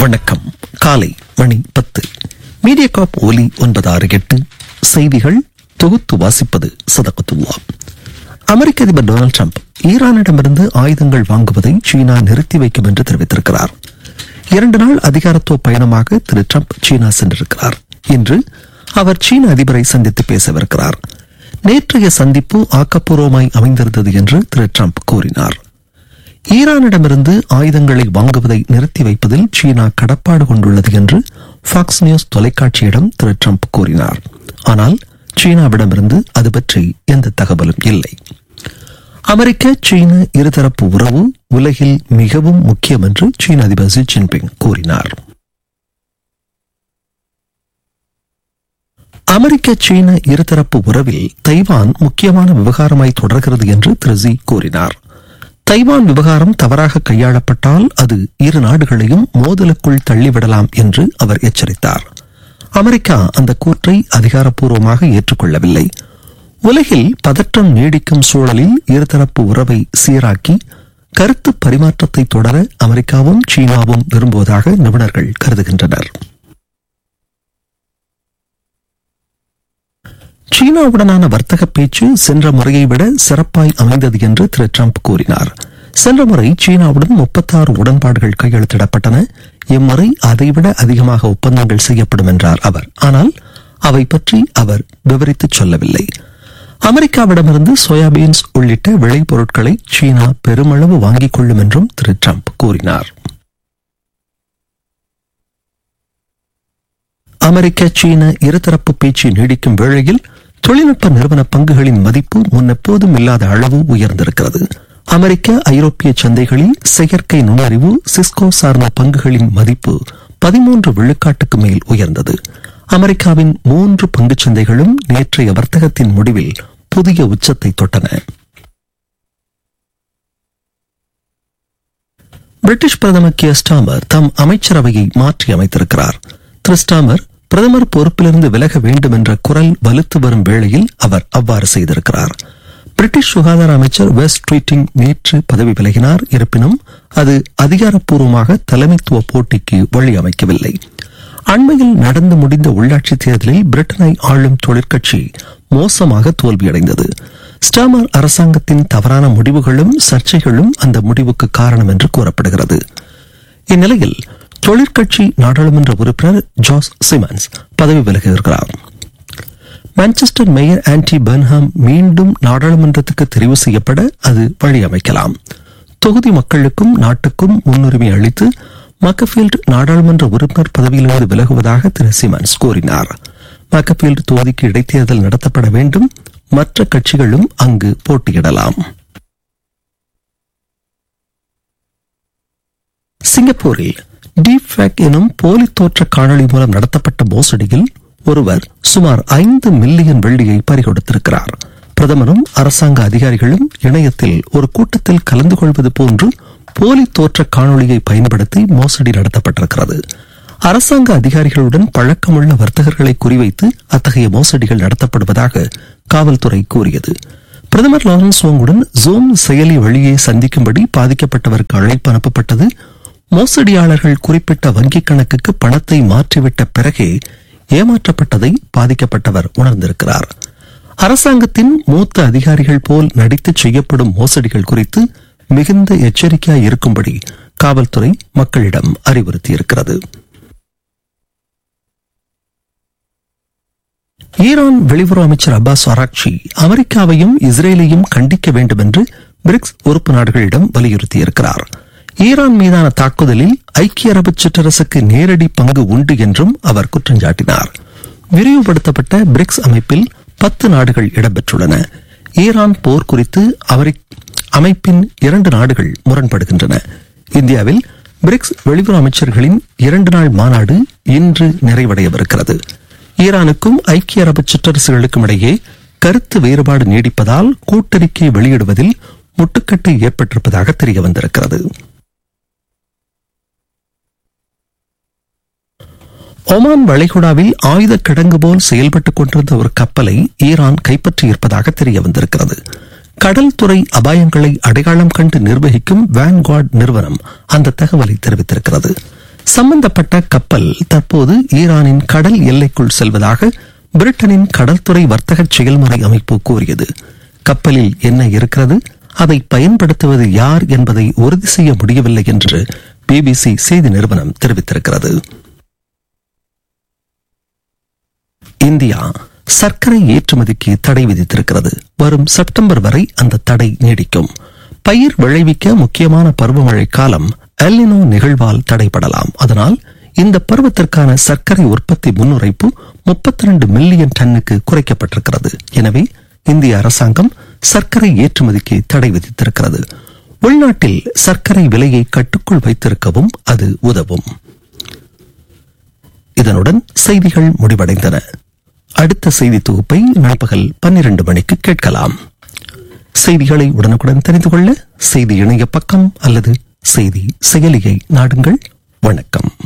வணக்கம் காலை மணி பத்து மீடியா காப் ஒலி ஒன்பது ஆறு எட்டு செய்திகள் தொகுத்து வாசிப்பது சதகத்துல்லா அமெரிக்க அதிபர் டொனால்டு ட்ரம்ப் ஈரானிடமிருந்து ஆயுதங்கள் வாங்குவதை சீனா நிறுத்தி வைக்கும் என்று தெரிவித்திருக்கிறார் இரண்டு நாள் அதிகாரத்துவ பயணமாக திரு ட்ரம்ப் சீனா சென்றிருக்கிறார் இன்று அவர் சீன அதிபரை சந்தித்து பேசவிருக்கிறார் நேற்றைய சந்திப்பு ஆக்கப்பூர்வமாய் அமைந்திருந்தது என்று திரு ட்ரம்ப் கூறினார் ஈரானிடமிருந்து ஆயுதங்களை வாங்குவதை நிறுத்தி வைப்பதில் சீனா கடப்பாடு கொண்டுள்ளது என்று ஃபாக்ஸ் நியூஸ் தொலைக்காட்சியிடம் திரு ட்ரம்ப் கூறினார் ஆனால் சீனாவிடமிருந்து அது பற்றி எந்த தகவலும் இல்லை அமெரிக்க சீன இருதரப்பு உறவு உலகில் மிகவும் முக்கியம் என்று சீன அதிபர் ஜி ஜின்பிங் கூறினார் அமெரிக்க சீன இருதரப்பு உறவில் தைவான் முக்கியமான விவகாரமாய் தொடர்கிறது என்று திரு ஜி கூறினார் தைவான் விவகாரம் தவறாக கையாளப்பட்டால் அது இரு நாடுகளையும் மோதலுக்குள் தள்ளிவிடலாம் என்று அவர் எச்சரித்தார் அமெரிக்கா அந்த கூற்றை அதிகாரப்பூர்வமாக ஏற்றுக்கொள்ளவில்லை உலகில் பதற்றம் நீடிக்கும் சூழலில் இருதரப்பு உறவை சீராக்கி கருத்து பரிமாற்றத்தை தொடர அமெரிக்காவும் சீனாவும் விரும்புவதாக நிபுணர்கள் கருதுகின்றனர் சீனாவுடனான வர்த்தக பேச்சு சென்ற முறையை விட சிறப்பாய் அமைந்தது என்று திரு ட்ரம்ப் கூறினார் சென்ற முறை சீனாவுடன் முப்பத்தாறு உடன்பாடுகள் கையெழுத்திடப்பட்டன இம்முறை அதைவிட அதிகமாக ஒப்பந்தங்கள் செய்யப்படும் என்றார் அவர் ஆனால் அவை பற்றி அவர் விவரித்துச் சொல்லவில்லை அமெரிக்காவிடமிருந்து சோயாபீன்ஸ் உள்ளிட்ட விளைபொருட்களை சீனா பெருமளவு வாங்கிக் கொள்ளும் என்றும் திரு ட்ரம்ப் கூறினார் அமெரிக்க சீன இருதரப்பு பேச்சு நீடிக்கும் வேளையில் தொழில்நுட்ப நிறுவன பங்குகளின் மதிப்பு முன்னெப்போதும் இல்லாத அளவு உயர்ந்திருக்கிறது அமெரிக்க ஐரோப்பிய சந்தைகளில் செயற்கை நுண்ணறிவு சிஸ்கோ சார்ந்த பங்குகளின் மதிப்பு பதிமூன்று விழுக்காட்டுக்கு மேல் உயர்ந்தது அமெரிக்காவின் மூன்று பங்குச் சந்தைகளும் நேற்றைய வர்த்தகத்தின் முடிவில் புதிய உச்சத்தை தொட்டன பிரிட்டிஷ் பிரதமர் கே ஸ்டாமர் தம் அமைச்சரவையை மாற்றி அமைத்திருக்கிறார் திரு ஸ்டாமர் பிரதமர் பொறுப்பிலிருந்து விலக வேண்டும் என்ற குரல் வலுத்து வரும் வேளையில் அவர் அவ்வாறு செய்திருக்கிறார் பிரிட்டிஷ் சுகாதார அமைச்சர் வெஸ்ட் ட்ரீட்டிங் நேற்று பதவி விலகினார் இருப்பினும் அது அதிகாரப்பூர்வமாக தலைமைத்துவ போட்டிக்கு வழி அமைக்கவில்லை அண்மையில் நடந்து முடிந்த உள்ளாட்சி தேர்தலில் பிரிட்டனை ஆளும் தொழிற்கட்சி மோசமாக தோல்வியடைந்தது ஸ்டாமர் அரசாங்கத்தின் தவறான முடிவுகளும் சர்ச்சைகளும் அந்த முடிவுக்கு காரணம் என்று கூறப்படுகிறது இந்நிலையில் தொழிற்கட்சி நாடாளுமன்ற உறுப்பினர் ஜாஸ் சிமன்ஸ் பதவி விலகுகிறார் மான்செஸ்டர் மேயர் ஆன்டி பர்ன்ஹாம் மீண்டும் நாடாளுமன்றத்துக்கு தெரிவு செய்யப்பட அது வழி அமைக்கலாம் தொகுதி மக்களுக்கும் நாட்டுக்கும் முன்னுரிமை அளித்து மக்கஃபீல்டு நாடாளுமன்ற உறுப்பினர் பதவியிலிருந்து விலகுவதாக திரு சிமன்ஸ் கூறினார் மக்கஃபீல்டு தொகுதிக்கு இடைத்தேர்தல் நடத்தப்பட வேண்டும் மற்ற கட்சிகளும் அங்கு போட்டியிடலாம் சிங்கப்பூரில் டீப் ஃபேக் எனும் போலி தோற்ற காணொளி மூலம் நடத்தப்பட்ட மோசடியில் ஒருவர் சுமார் ஐந்து மில்லியன் வெள்ளியை பறிகொடுத்திருக்கிறார் பிரதமரும் அரசாங்க அதிகாரிகளும் இணையத்தில் ஒரு கூட்டத்தில் கலந்து கொள்வது போன்று போலி தோற்ற காணொளியை பயன்படுத்தி மோசடி நடத்தப்பட்டிருக்கிறது அரசாங்க அதிகாரிகளுடன் பழக்கமுள்ள வர்த்தகர்களை குறிவைத்து அத்தகைய மோசடிகள் நடத்தப்படுவதாக காவல்துறை கூறியது பிரதமர் லாரன்ஸ் ஓங்குடன் ஜூம் செயலி வழியே சந்திக்கும்படி பாதிக்கப்பட்டவருக்கு அழைப்பு அனுப்பப்பட்டது மோசடியாளர்கள் குறிப்பிட்ட வங்கிக் கணக்குக்கு பணத்தை மாற்றிவிட்ட பிறகே ஏமாற்றப்பட்டதை பாதிக்கப்பட்டவர் உணர்ந்திருக்கிறார் அரசாங்கத்தின் மூத்த அதிகாரிகள் போல் நடித்து செய்யப்படும் மோசடிகள் குறித்து மிகுந்த எச்சரிக்கையாய் இருக்கும்படி காவல்துறை மக்களிடம் அறிவுறுத்தியிருக்கிறது ஈரான் வெளியுறவு அமைச்சர் அப்பாஸ் ஆராக்சி அமெரிக்காவையும் இஸ்ரேலையும் கண்டிக்க வேண்டும் என்று பிரிக்ஸ் உறுப்பு நாடுகளிடம் வலியுறுத்தியிருக்கிறார் ஈரான் மீதான தாக்குதலில் ஐக்கிய அரபு சிற்றரசுக்கு நேரடி பங்கு உண்டு என்றும் அவர் குற்றம் சாட்டினார் விரிவுபடுத்தப்பட்ட பிரிக்ஸ் அமைப்பில் பத்து நாடுகள் இடம்பெற்றுள்ளன ஈரான் போர் குறித்து அமைப்பின் இரண்டு நாடுகள் முரண்படுகின்றன இந்தியாவில் பிரிக்ஸ் வெளியுறவு அமைச்சர்களின் இரண்டு நாள் மாநாடு இன்று நிறைவடையவிருக்கிறது ஈரானுக்கும் ஐக்கிய அரபு சிற்றரசுகளுக்கும் இடையே கருத்து வேறுபாடு நீடிப்பதால் கூட்டறிக்கை வெளியிடுவதில் முட்டுக்கட்டு ஏற்பட்டிருப்பதாக தெரிய வந்திருக்கிறது ஒமான் வளைகுடாவில் ஆயுத கிடங்கு போல் செயல்பட்டுக் கொண்டிருந்த ஒரு கப்பலை ஈரான் கைப்பற்றியிருப்பதாக தெரிய வந்திருக்கிறது கடல் துறை அபாயங்களை அடையாளம் கண்டு நிர்வகிக்கும் வேன்கார்ட் நிறுவனம் அந்த தகவலை தெரிவித்திருக்கிறது சம்பந்தப்பட்ட கப்பல் தற்போது ஈரானின் கடல் எல்லைக்குள் செல்வதாக பிரிட்டனின் கடல்துறை வர்த்தக செயல்முறை அமைப்பு கூறியது கப்பலில் என்ன இருக்கிறது அதை பயன்படுத்துவது யார் என்பதை உறுதி செய்ய முடியவில்லை என்று பிபிசி செய்தி நிறுவனம் தெரிவித்திருக்கிறது இந்தியா சர்க்கரை ஏற்றுமதிக்கு தடை விதித்திருக்கிறது வரும் செப்டம்பர் வரை அந்த தடை நீடிக்கும் பயிர் விளைவிக்க முக்கியமான பருவமழை காலம் எல்லினோ நிகழ்வால் தடைபடலாம் அதனால் இந்த பருவத்திற்கான சர்க்கரை உற்பத்தி முன்னுரைப்பு முப்பத்தி ரெண்டு மில்லியன் டன்னுக்கு குறைக்கப்பட்டிருக்கிறது எனவே இந்திய அரசாங்கம் சர்க்கரை ஏற்றுமதிக்கு தடை விதித்திருக்கிறது உள்நாட்டில் சர்க்கரை விலையை கட்டுக்குள் வைத்திருக்கவும் அது உதவும் இதனுடன் செய்திகள் முடிவடைந்தன அடுத்த செய்தி தொகுப்பை நண்பகல் பன்னிரண்டு மணிக்கு கேட்கலாம் செய்திகளை உடனுக்குடன் தெரிந்து கொள்ள செய்தி இணைய பக்கம் அல்லது செய்தி செயலியை நாடுங்கள்